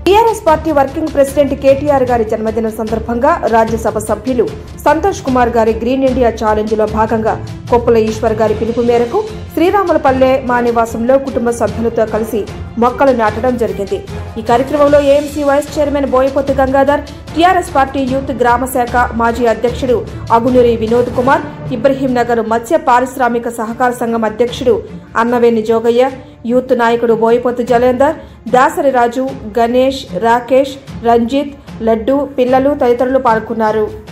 TRS party working president KTR గారి జన్మదిన సందర్భంగా రాజ్యసభ సభ్యులు సంతోష్ కుమార్ గారి గ్రీన్ ఇండియా ఛాలెంజ్ లో భాగంగా కొప్పుల ఈశ్వర్ గారి పిలుపు మేరకు శ్రీరాములపల్లె మా నివాసంలో కుటుంబ సభ్యులతో కలిసి మొక్కలు నాటడం జరిగింది ఈ కార్యక్రమంలో AMC vice chairman Boyapotti Gangadhar TRS party youth గ్రామ శాఖ మాజీ అధ్యక్షుడు అగునూరి వినోద్ కుమార్ ఇబ్రహీం నగర్ మత్స్య పారిశ్రామిక సహకార సంఘం అధ్యక్షుడు అన్నవేని జోగయ్య యూత్ నాయకుడు బోయపొత్తి జలేందర్ దాసరి రాజు గణేష్ రాకేష్ రంజిత్ లడ్డు పిల్లలు తదితరులు పాల్గొన్నారు